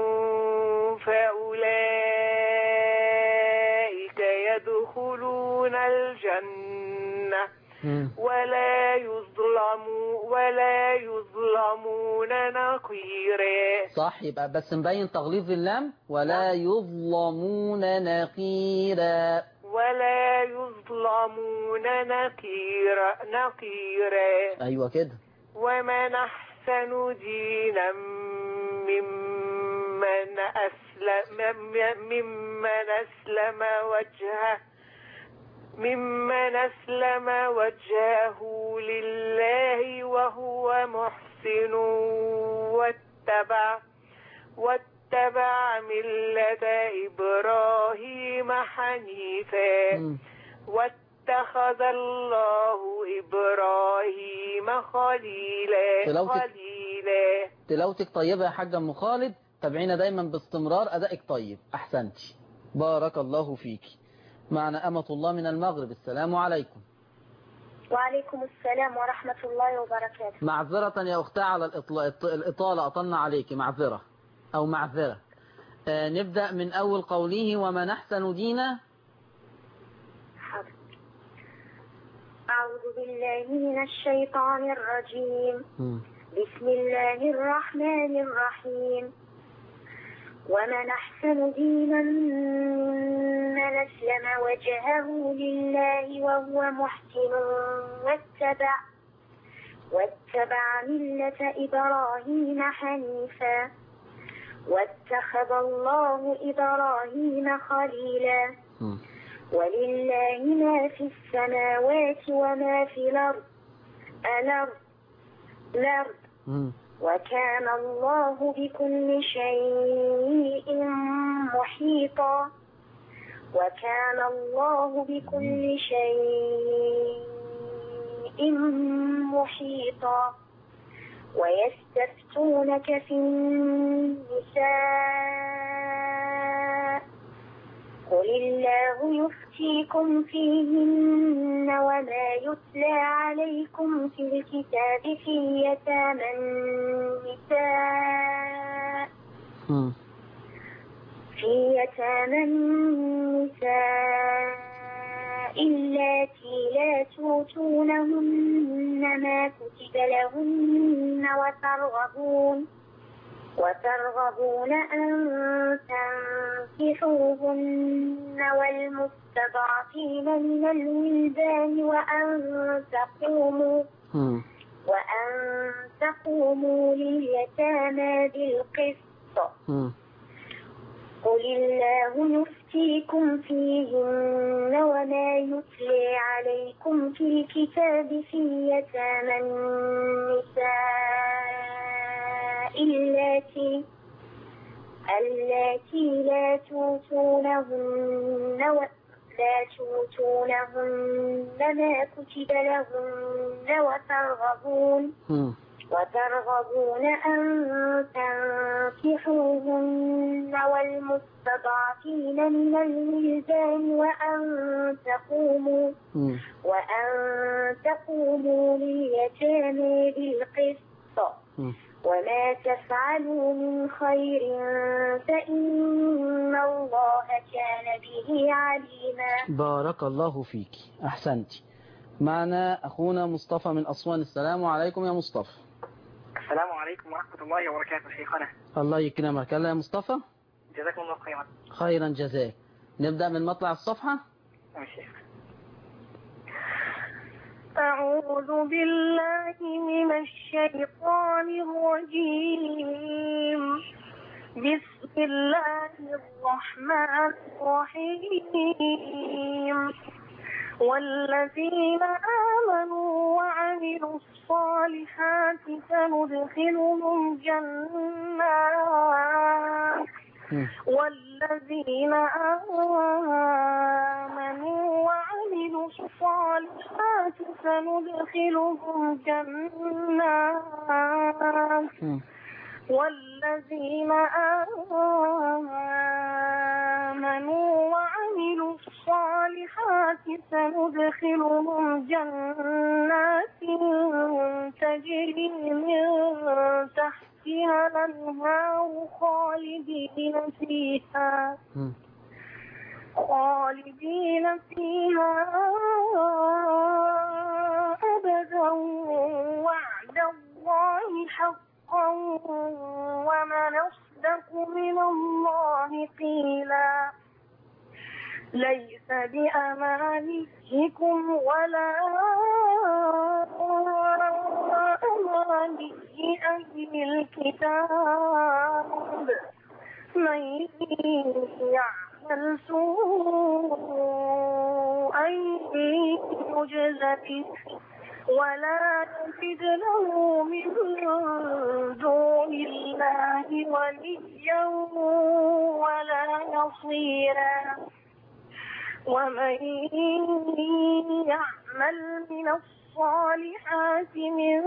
فأولئك يدخلون الجنة مم. ولا يظلموا ولا يظلمون نقيرا صح يبقى بس مبين تغليظ اللام ولا يظلمون نقيرا ولا يظلمون نقيرا نقيرا ايوه كده ومن أحسن دينا ممن أسلم ممن أسلم وجهه ممن أسلم وجهه لله وهو محسن واتبع واتبع واتبع ملة إبراهيم حنيفا مم. واتخذ الله إبراهيم خليلا تلاوتك- خليلا تلاوتك طيبة يا حاج أم خالد تابعينا دايما باستمرار أدائك طيب أحسنتي بارك الله فيك معنا أمة الله من المغرب السلام عليكم وعليكم السلام ورحمة الله وبركاته معذرة يا أختي على الإطلاع الإطالة أطلنا عليك معذرة أو معذرة آه نبدأ من أول قوله ومن أحسن دينا حاضر. أعوذ بالله من الشيطان الرجيم مم. بسم الله الرحمن الرحيم ومن أحسن دينا ممن أسلم وجهه لله وهو محسن واتبع واتبع ملة إبراهيم حنيفا واتخذ الله إبراهيم خليلا مم. ولله ما في السماوات وما في الأرض الأرض الأرض مم. وكان الله بكل شيء محيطا وكان الله بكل شيء محيطا ويستفتونك في النساء قل الله يفتيكم فيهن وما يتلى عليكم في الكتاب في يتامى النساء مم. في يتامى النساء اللاتي لا توتونهن ما كتب لهن وترغبون وترغبون أن تنكحوهن والمستضعفين من الولدان وأن تقوموا مم. وأن تقوموا لليتامى بالقسط مم. قل الله يفتيكم فيهن وما يتلي عليكم في الكتاب في يتامى النساء اللاتي اللاتي لا توتونهن و لا توتونهن ما كتب لهن وترغبون مم. وترغبون أن تنكحوهن والمستضعفين من الولدان وأن تقوموا مم. وأن تقوموا لليتامى بالقسط مم. وما تفعلوا من خير فإن الله كان به عليما بارك الله فيك أحسنتي معنا أخونا مصطفى من أسوان السلام عليكم يا مصطفى السلام عليكم ورحمة الله وبركاته شيخنا الله يكرمك يلا يا مصطفى جزاكم الله خيرا خيرا جزاك نبدأ من مطلع الصفحة ماشي أعوذ بالله من الشيطان الرجيم بسم الله الرحمن الرحيم والذين آمنوا وعملوا الصالحات سندخلهم جنات مم. والذين آمنوا وعملوا الصالحات سندخلهم جنات مم. والذين آمنوا وعملوا الصالحات سندخلهم جنات تجري من تحتها الأنهار خالدين فيها مم. خالدين فيها أبدا وعد الله حقا ومن أصدق من الله قيلا ليس بأمانيكم ولا أماني أهل الكتاب من يعمل سوءا يجز به ولا تجد له من دون الله وليا ولا نصيرا ومن يعمل من الصالحات من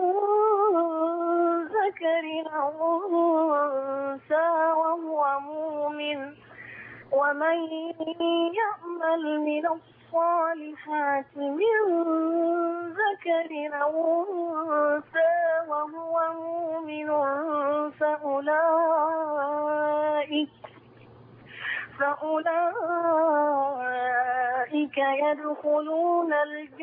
ذكر أو أنثى وهو مؤمن ومن يعمل من الصالحات من ذكر أو أنثى وهو مؤمن فأولئك فأولئك يدخلون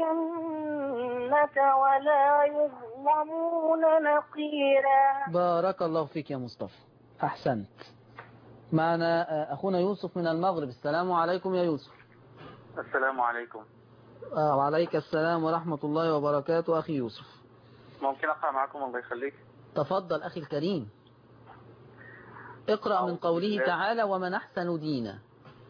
الجنة ولا يظلمون نقيرا بارك الله فيك يا مصطفى أحسنت معنا آه، أخونا يوسف من المغرب السلام عليكم يا يوسف السلام عليكم آه، وعليك السلام ورحمة الله وبركاته أخي يوسف ممكن أقرأ معكم الله يخليك تفضل أخي الكريم اقرأ من أعوذ قوله بالله. تعالى ومن أحسن دينا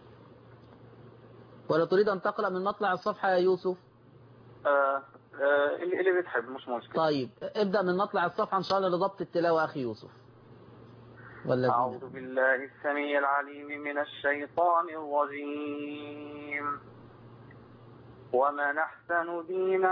ولا تريد أن تقرأ من مطلع الصفحة يا يوسف آه آه اللي اللي بتحب مش مشكلة طيب ابدأ من مطلع الصفحة إن شاء الله لضبط التلاوة أخي يوسف والذين أعوذ بالله السميع العليم من الشيطان الرجيم ومن أحسن دينا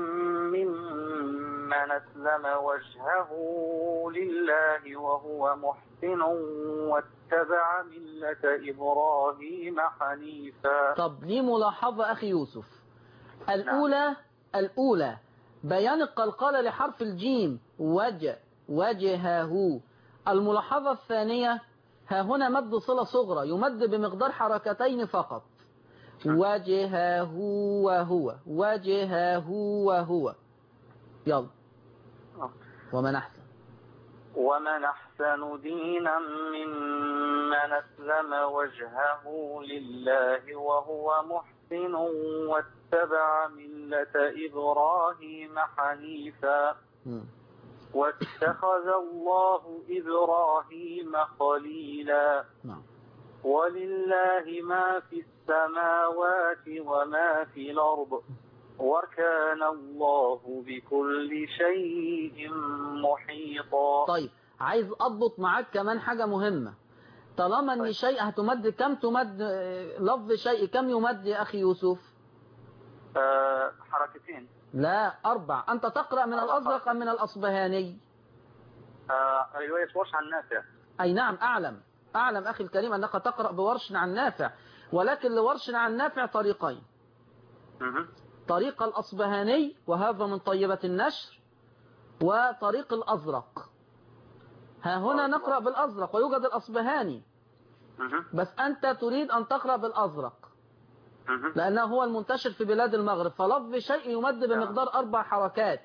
ممن أسلم وجهه لله وهو محسن واتبع ملة إبراهيم حنيفا طب لي ملاحظة أخي يوسف الأولى الأولى بيان القلقلة لحرف الجيم وجه وجهه الملاحظة الثانية ها هنا مد صلة صغرى يمد بمقدار حركتين فقط وجهه وهو وجهه وهو يلا ومن أحسن ومن أحسن دينا ممن أسلم وجهه لله وهو محسن واتبع ملة إبراهيم حنيفا مم. واتخذ الله إبراهيم خليلا نعم ولله ما في السماوات وما في الأرض وكان الله بكل شيء محيطا طيب عايز أضبط معاك كمان حاجة مهمة طالما ان طيب. شيء هتمد كم تمد آه، لفظ شيء كم يمد يا أخي يوسف آه حركتين لا أربع أنت تقرأ من أربع الأزرق أم من الأصبهاني آه رواية ورش عن نافع أي نعم أعلم أعلم أخي الكريم أنك تقرأ بورش عن نافع ولكن لورش عن نافع طريقين مهم. طريق الأصبهاني وهذا من طيبة النشر وطريق الأزرق ها هنا الله. نقرأ بالأزرق ويوجد الأصبهاني مهم. بس أنت تريد أن تقرأ بالأزرق مهم. لأنه هو المنتشر في بلاد المغرب فلفظ شيء يمد بمقدار أربع حركات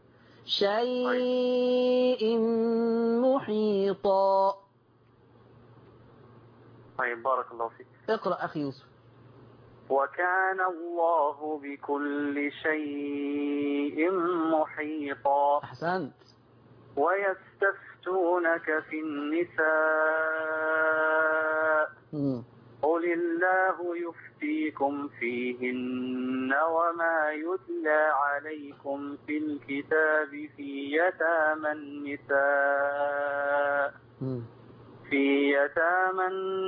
شيء محيطا طيب بارك الله فيك اقرأ أخي يوسف وكان الله بكل شيء محيطا أحسنت ويستفتونك في النساء مم. قل الله يفتيكم فيهن وما يتلى عليكم في الكتاب في يتامى النساء مم. في يتامى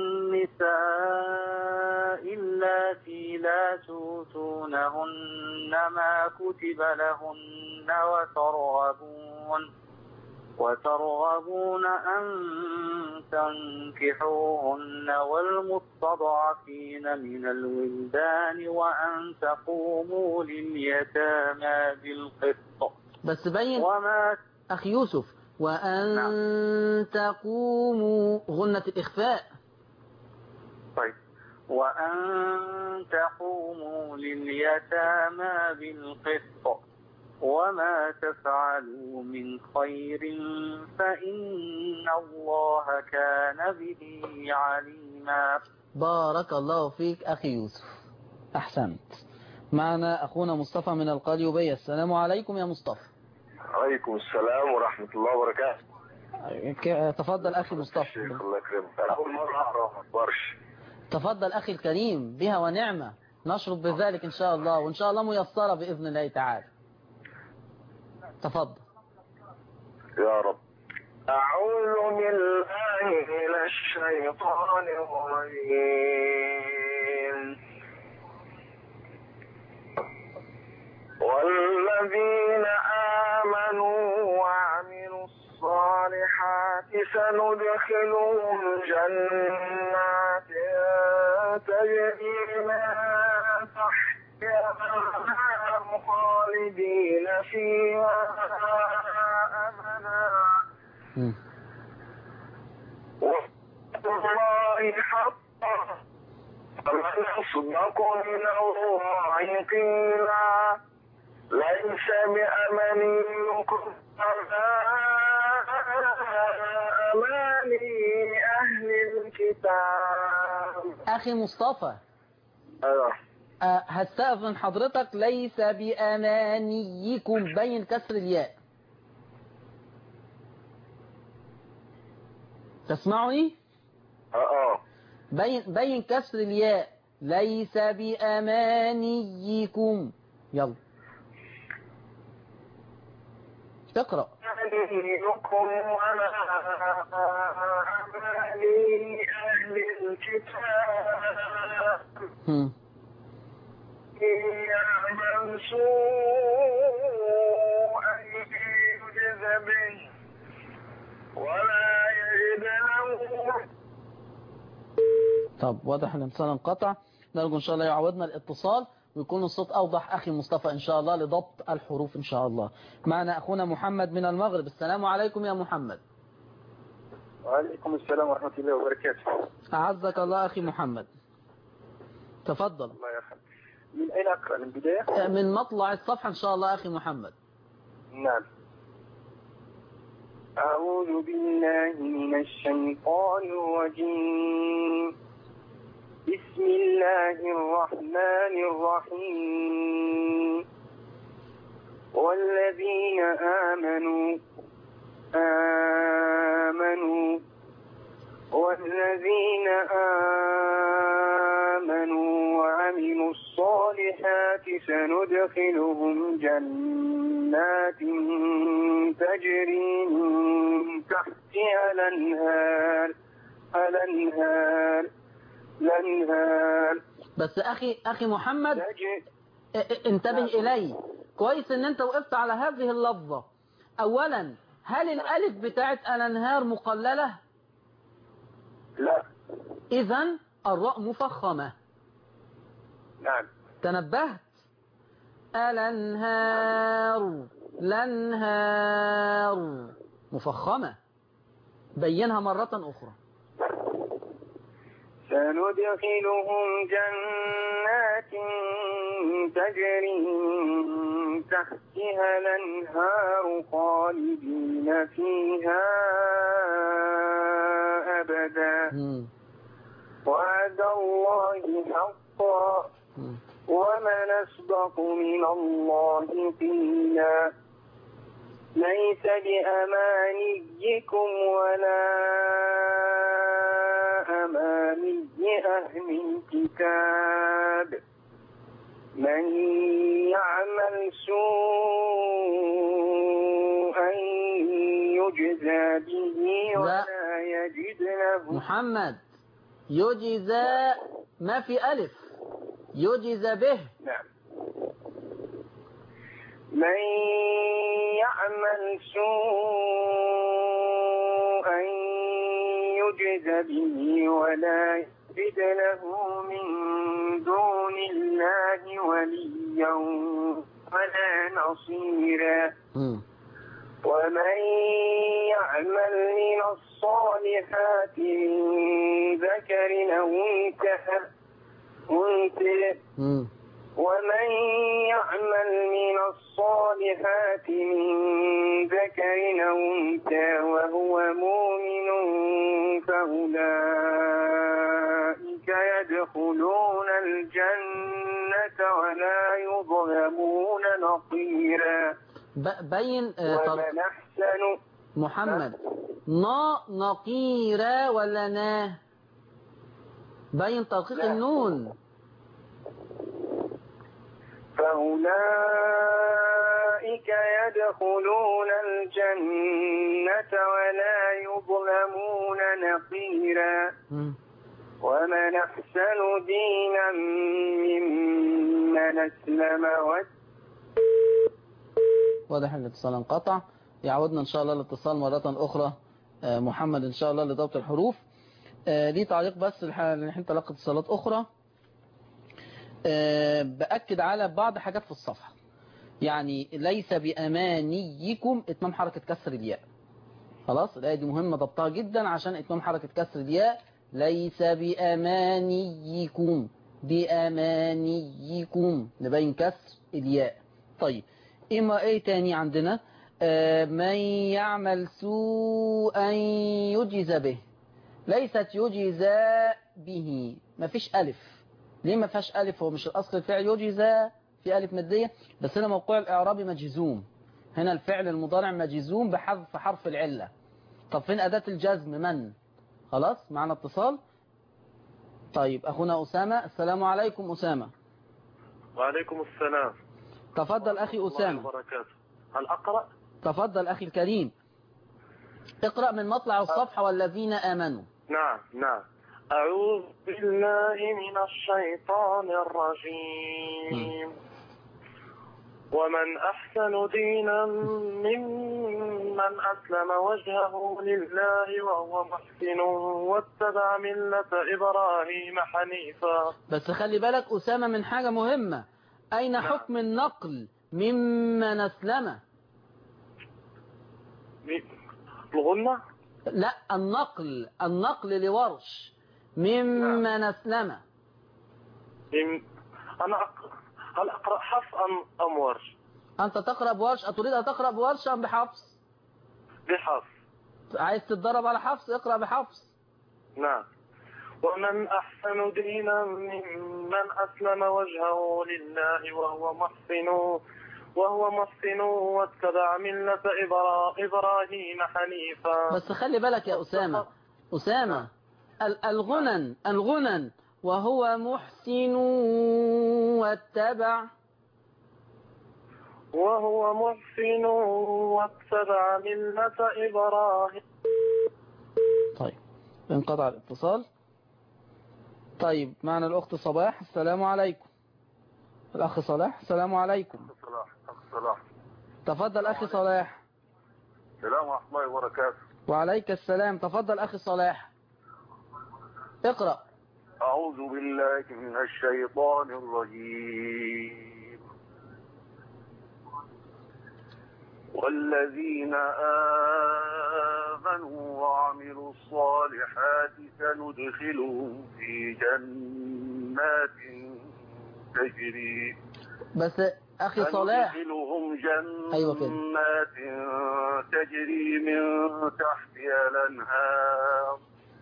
النساء اللاتي لا توتونهن ما كتب لهن وترغبون وترغبون أن تنكحوهن والمستضعفين من الولدان وأن تقوموا لليتامى بالقسط بس بين وما أخي يوسف وأن تقوموا غنة الإخفاء طيب وأن تقوموا لليتامى بالقسط وما تفعلوا من خير فإن الله كان به عليما بارك الله فيك أخي يوسف أحسنت معنا أخونا مصطفى من القليوبية السلام عليكم يا مصطفى عليكم السلام ورحمة الله وبركاته ك- تفضل أخي الشيخ مصطفى الله يكرمك أنا أول مرة أقرأ برش تفضل أخي الكريم بها ونعمة نشرب بذلك إن شاء الله وإن شاء الله ميسرة بإذن الله تعالى تفضل يا رب أعوذ بالله من الشيطان الرجيم والذين آمنوا وعملوا الصالحات سندخلهم جنات تجري من تحتها الأنهار خالدين فيها أبدا مم. وعد الله حقا فمن أصدق من الله قيلا ليس بأمانيكم ولا أماني أهل الكتاب أخي مصطفى أيوه أه، هستأذن حضرتك ليس بأمانيكم بين كسر الياء تسمعني اه اه بين بين كسر الياء ليس بأمانيكم يلا اقرأ أمانيكم ولا أماني أهل الكتاب هم. يعمل سوءا يجز به ولا يجد له طب واضح الانتصال انقطع نرجو ان شاء الله يعودنا الاتصال ويكون الصوت اوضح اخي مصطفى ان شاء الله لضبط الحروف ان شاء الله معنا اخونا محمد من المغرب السلام عليكم يا محمد وعليكم السلام ورحمة الله وبركاته اعزك الله اخي محمد تفضل الله يرحمك من أين أقرأ من البداية؟ من مطلع الصفحة ان شاء الله اخي محمد نعم أعوذ بالله من الشيطان الرجيم بسم الله الرحمن الرحيم والذين آمنوا آمنوا والذين آمنوا وعملوا الصالحات سندخلهم جنات تجري من تحتها الأنهار الأنهار الأنهار بس اخي اخي محمد تجري ا- ا- انتبه الي كويس ان انت وقفت على هذه اللفظة اولا هل الالف بتاعت الانهار مقللة لا اذا الراء مفخمة نعم تنبهت الانهار الانهار مفخمة بينها مرة اخرى سندخلهم جنات تجري من تحتها الأنهار خالدين فيها أبدا مم. وعد الله حقا مم. ومن أصدق من الله قيلا ليس بأمانيكم ولا أماني أهل الكتاب من يعمل سوءا يجزى به ولا يجد له محمد يجزى ما في ألف يجزى به نعم من يعمل سوءا يجز به ولا يجد له من دون الله وليا ولا نصيرا مم. ومن يعمل من الصالحات من ذكر أو أنثى أنثى مم. ومن يعمل من الصالحات من ذكر أو أنثى وهو مؤمن فأولئك يدخلون الجنة ولا يظلمون نقيرا ب- بين آه، طر- ومن أحسن محمد نا نقيرة ولا نا بين تدقيق لا. النون فأولئك يدخلون الجنة ولا يظلمون نقيرا مم. ومن أحسن دينا ممن أسلم وجهه واضح ان الاتصال انقطع يعودنا ان شاء الله الاتصال مرة اخرى آه، محمد ان شاء الله لضبط الحروف آه، ليه تعليق بس الحقيقة لان احنا تلقى اتصالات اخرى آه، باكد على بعض حاجات في الصفحة يعني ليس بامانيكم اتمام حركة كسر الياء خلاص الايه دي مهمة ضبطها جدا عشان اتمام حركة كسر الياء ليس بامانيكم بامانيكم نبين كسر الياء طيب إما إيه تاني عندنا آه، من يعمل سوءا يجز به ليست يجزى به ما فيش ألف ليه ما فيهاش ألف هو مش الأصل الفعل يجزى في ألف مادية بس هنا موقع الإعرابي مجزوم هنا الفعل المضارع مجزوم بحذف حرف العلة طب فين أداة الجزم من خلاص معنا اتصال طيب أخونا أسامة السلام عليكم أسامة وعليكم السلام تفضل أخي أسامة الله وبركاته هل أقرأ؟ تفضل أخي الكريم اقرأ من مطلع الصفحة والذين آمنوا نعم نعم أعوذ بالله من الشيطان الرجيم ومن أحسن دينا ممن أسلم وجهه لله وهو محسن واتبع ملة إبراهيم حنيفا بس خلي بالك أسامة من حاجة مهمة أين حكم النقل ممن أسلم الغنة لا النقل النقل لورش ممن أسلم إم- أنا أقرأ هل أقرأ حفص أم أم ورش؟ أنت تقرأ بورش أتريد أن تقرأ بورش أم بحفص بحفص عايز تتدرب على حفص اقرأ بحفص نعم ومن أحسن دينا ممن أسلم وجهه لله وهو محسن وهو محسن واتبع ملة إبرا- إبراهيم حنيفا بس خلي بالك يا أسامة أسامة ال- الغنن الغنن وهو محسن واتبع وهو محسن واتبع ملة إبراهيم طيب انقطع الاتصال طيب معنا الأخت صباح السلام عليكم الأخ صلاح السلام عليكم صلاح صلاح تفضل أخي صلاح السلام ورحمة الله وبركاته وعليك السلام تفضل أخي صلاح اقرأ أعوذ بالله من الشيطان الرجيم والذين آمنوا وعملوا الصالحات سندخلهم في جنات تجري بس أخي صلاح سندخلهم أيوة كده. جنات تجري من تحتها الأنهار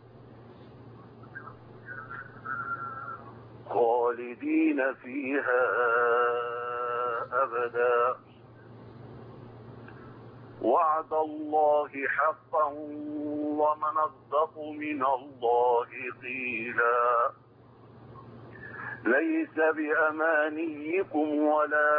خالدين فيها أبدا وعد الله حقا ومن أصدق من الله قيلا ليس بأمانيكم ولا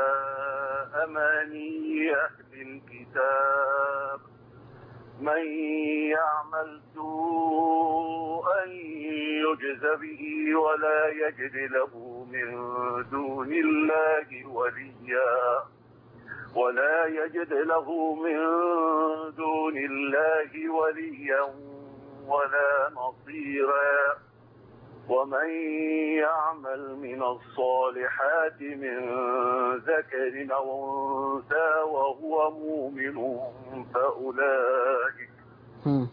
أماني أهل الكتاب من يعمل سوءا يجز به ولا يجد له من دون الله وليا ولا يجد له من دون الله وليا ولا نصيرا ومن يعمل من الصالحات من ذكر أو أنثى وهو مؤمن فأولئك هم.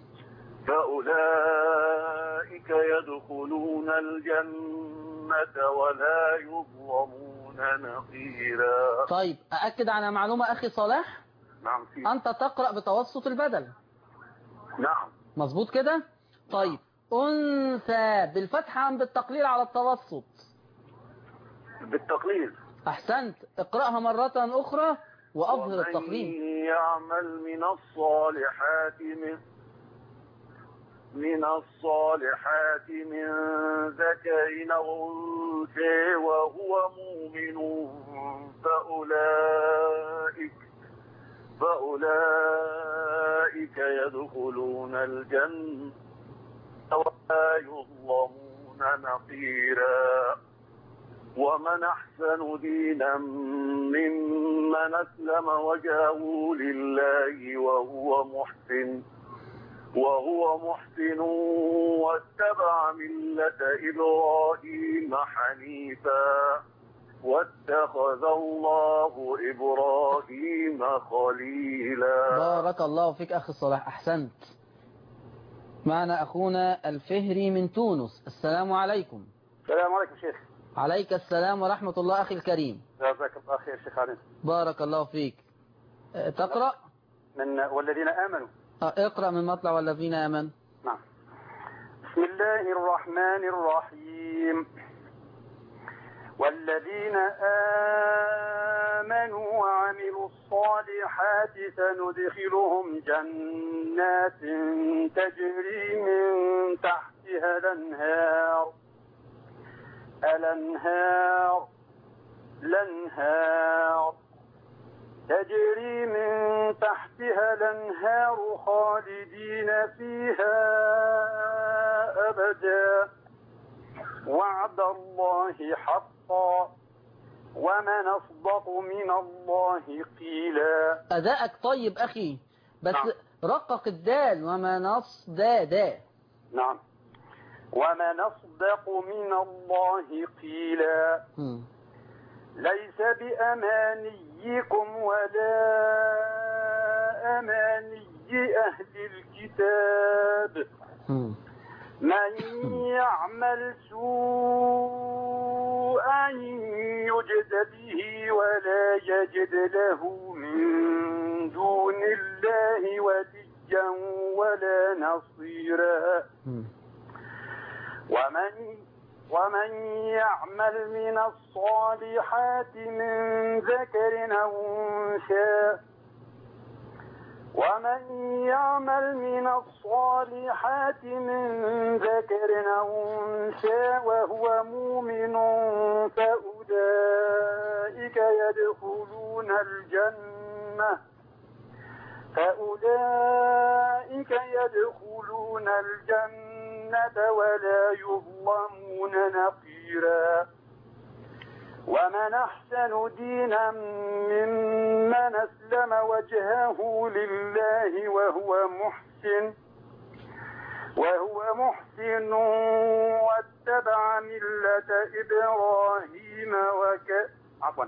فأولئك يدخلون الجنة ولا يظلمون نقيرا طيب أأكد على معلومة أخي صلاح نعم سيدي. أنت تقرأ بتوسط البدل نعم مظبوط كده طيب أنثى بالفتحة أم بالتقليل على التوسط بالتقليد أحسنت اقرأها مرة أخرى وأظهر ومن التقليد يعمل من الصالحات من من الصالحات من ذكر أو أنثى وهو مؤمن فأولئك فأولئك يدخلون الجنة ولا يظلمون نقيرا ومن أحسن دينا ممن أسلم وجهه لله وهو محسن وهو محسن واتبع ملة إبراهيم حنيفا واتخذ الله إبراهيم خليلا بارك الله فيك أخي صلاح أحسنت معنا أخونا الفهري من تونس السلام عليكم السلام عليكم شيخ عليك السلام ورحمة الله أخي الكريم جزاك الله خير شيخ علي بارك الله فيك أه، تقرأ من والذين آمنوا أه، اقرأ من مطلع والذين آمن نعم بسم الله الرحمن الرحيم والذين آمنوا وعملوا الصالحات سندخلهم جنات تجري من تحتها الأنهار الأنهار الأنهار تجري من تحتها الأنهار خالدين فيها أبدا وعد الله حقا ومن أصدق من الله قيلا أداءك طيب أخي بس نعم. رقق الدال وما نص دا دا نعم ومن أصدق من الله قيلا مم. ليس بأمانيكم ولا أماني أهل الكتاب مم. من يعمل سوءا يجد به ولا يجد له من دون الله وليا ولا نصيرا مم. ومن ومن يعمل من الصالحات من ذكر أو أنثى ومن يعمل من الصالحات من ذكر أو أنثى وهو مؤمن فأولئك يدخلون الجنة فأولئك يدخلون الجنة ولا يظلمون نقيرا ومن أحسن دينا ممن أسلم وجهه لله وهو محسن وهو محسن واتبع ملة إبراهيم وك عفوا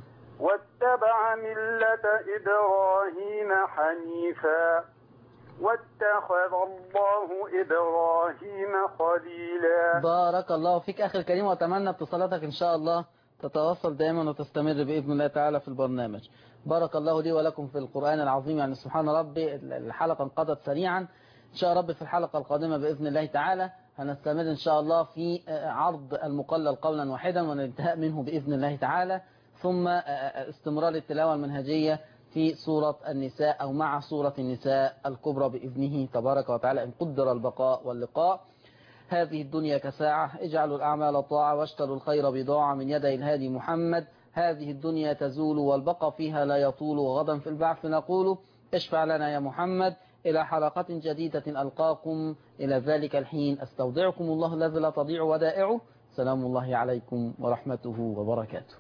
واتبع ملة إبراهيم حنيفا واتخذ الله إبراهيم خليلا بارك الله فيك أخي الكريم وأتمنى اتصالاتك إن شاء الله تتواصل دائما وتستمر بإذن الله تعالى في البرنامج بارك الله لي ولكم في القرآن العظيم يعني سبحان ربي الحلقة انقضت سريعا إن شاء ربي في الحلقة القادمة بإذن الله تعالى هنستمر إن شاء الله في عرض المقلل قولا واحدا والانتهاء منه بإذن الله تعالى ثم استمرار التلاوة المنهجية في سورة النساء أو مع سورة النساء الكبرى بإذنه تبارك وتعالى إن قدر البقاء واللقاء هذه الدنيا كساعة اجعلوا الأعمال طاعة واشتروا الخير بضاعة من يدي الهادي محمد هذه الدنيا تزول والبقى فيها لا يطول وغدا في البعث نقول اشفع لنا يا محمد إلى حلقة جديدة ألقاكم إلى ذلك الحين أستودعكم الله الذي لا تضيع ودائعه سلام الله عليكم ورحمته وبركاته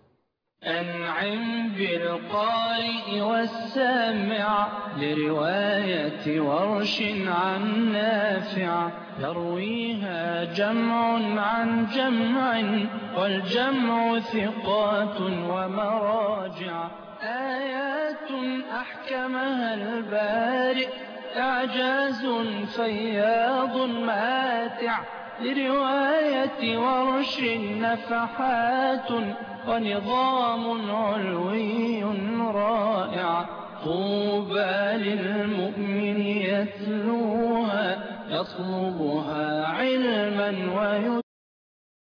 أنعم بالقارئ والسامع لرواية ورش عن نافع يرويها جمع عن جمع والجمع ثقات ومراجع آيات أحكمها البارئ إعجاز فياض ماتع لرواية ورش نفحات ونظام علوي رائع طوبى للمؤمن يتلوها يطلبها علما ويتلوها